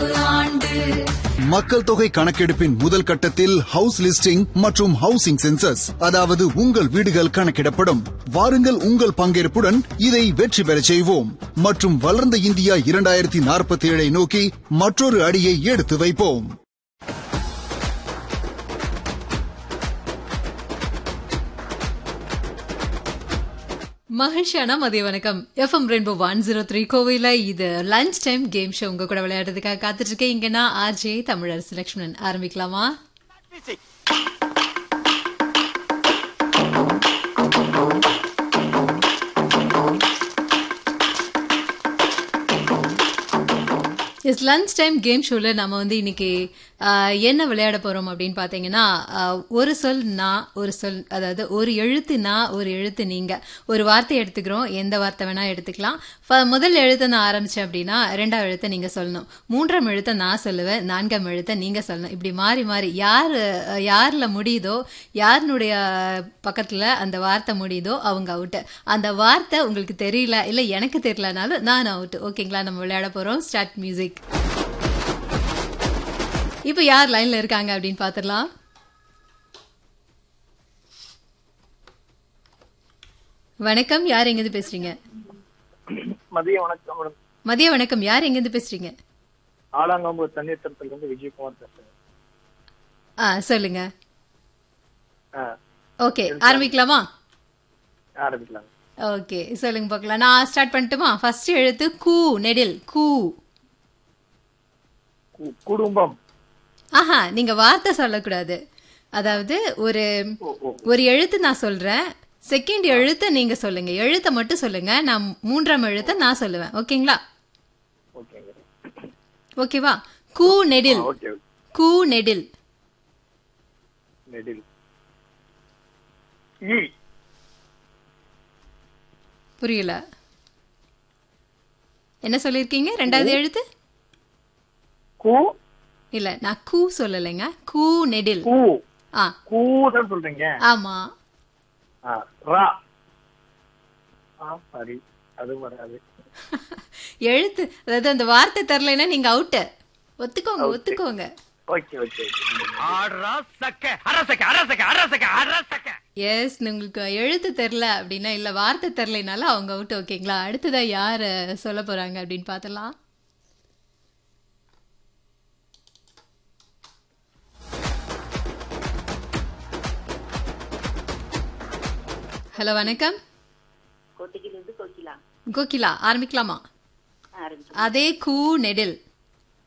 ஆண்டு மக்கள் தொகை கணக்கெடுப்பின் முதல் கட்டத்தில் ஹவுஸ் லிஸ்டிங் மற்றும் ஹவுசிங் சென்சஸ் அதாவது உங்கள் வீடுகள் கணக்கிடப்படும் வாருங்கள் உங்கள் பங்கேற்புடன் இதை வெற்றி பெறச் செய்வோம் மற்றும் வளர்ந்த இந்தியா இரண்டாயிரத்தி நாற்பத்தி ஏழை நோக்கி மற்றொரு அடியை எடுத்து வைப்போம் மகிழ்ச்சியான மதிய வணக்கம் FM rainbow one zero three கோவையில் இது லஞ்ச் டைம் கேம் ஷோ உங்க கூட விளையாடுறதுக்காக காத்துட்டு இருக்கேன் இங்க நான் ஆர்ஜே தமிழரசு லட்சுமணன் ஆரம்பிக்கலாமா எஸ் லஞ்ச் டைம் கேம் ஷோவில் நம்ம வந்து இன்னைக்கு ஆஹ், என்ன விளையாட போறோம் அப்படின்னு பார்த்தீங்கன்னா ஆஹ், ஒரு சொல் நான் ஒரு சொல் அதாவது ஒரு எழுத்து நான் ஒரு எழுத்து நீங்க ஒரு வார்த்தை எடுத்துக்கிறோம் எந்த வார்த்தை வேணா எடுத்துக்கலாம் ஃப- முதல் எழுத்தை நான் ஆரம்பிச்சேன் அப்படின்னா ரெண்டாம் எழுத்தை நீங்க சொல்லணும் மூன்றாம் எழுத்தை நான் சொல்லுவேன் நான்காம் எழுத்தை நீங்க சொல்லணும் இப்படி மாறி மாறி யார் அஹ், யார்ல முடியுதோ யாருனுடைய பக்கத்துல அந்த வார்த்தை முடியுதோ அவங்க அவுட்டு அந்த வார்த்தை உங்களுக்கு தெரியல இல்ல எனக்கு தெரியலனாலும் நான் அவுட் ஓகேங்களா நம்ம விளையாட போறோம் ஸ்டார்ட் மியூசிக் இப்போ யார் லைன்ல இருக்காங்க அப்படின்னு பாத்துடலாம் வணக்கம் யார் எங்கிருந்து பேசுறீங்க மதிய வணக்கம் மேடம் மதிய வணக்கம் யார் எங்கிருந்து பேசுறீங்க ஆலாங்கம்பு தண்ணீர் தரத்துல இருந்து விஜயகுமார் பேசுறேன் ஆ சொல்லுங்க ஆ, ஓகே ஆரம்பிக்கலாமா ஆரம்பிக்கலாம் ஓகே சொல்லுங்க பார்க்கலாம் நான் ஸ்டார்ட் பண்ணட்டுமா ஃபர்ஸ்ட் எழுத்து கூ நெடில் கூ கு- குடும்பம் ஆஹா நீங்க வார்த்தை சொல்லக்கூடாது அதாவது ஒரு ஒரு எழுத்து நான் சொல்றேன் செகண்ட் எழுத்தை நீங்க சொல்லுங்க எழுத்தை மட்டும் சொல்லுங்க நான் மூன்றாம் எழுத்தை நான் சொல்லுவேன் ஓகேங்களா ஓகேங்க ஓகேவா கூ நெடில் ஓகே கூ நெடில் நெடில் ஈ புரியல என்ன சொல்லிருக்கீங்க ரெண்டாவது எழுத்து கு இல்ல நான் கூ சொல்லலைங்க கூ நெடில் கூ ஆ கூ தான் சொல்றீங்க ஆமா ஆ, ரா ஆ சரி அது வராது எழுத்து அதாவது அந்த வார்த்தை தரலைன்னா நீங்க அவுட்டு ஒத்துக்கோங்க ஒத்துக்கோங்க ஓகே ஓகே எஸ் உங்களுக்கு எழுத்து தெரில அப்படின்னா இல்ல வார்த்தை தெரிலனால அவங்க அவுட் ஓகேங்களா அடுத்ததா யார் சொல்ல போறாங்க அப்படின்னு பார்த்தலாம் ஹலோ வணக்கம் கோத்தகிலிருந்து கோகிலா கோகிலா ஆரம்பிக்கலாமா ஆரம்பிச்சு அதே கூ நெடில்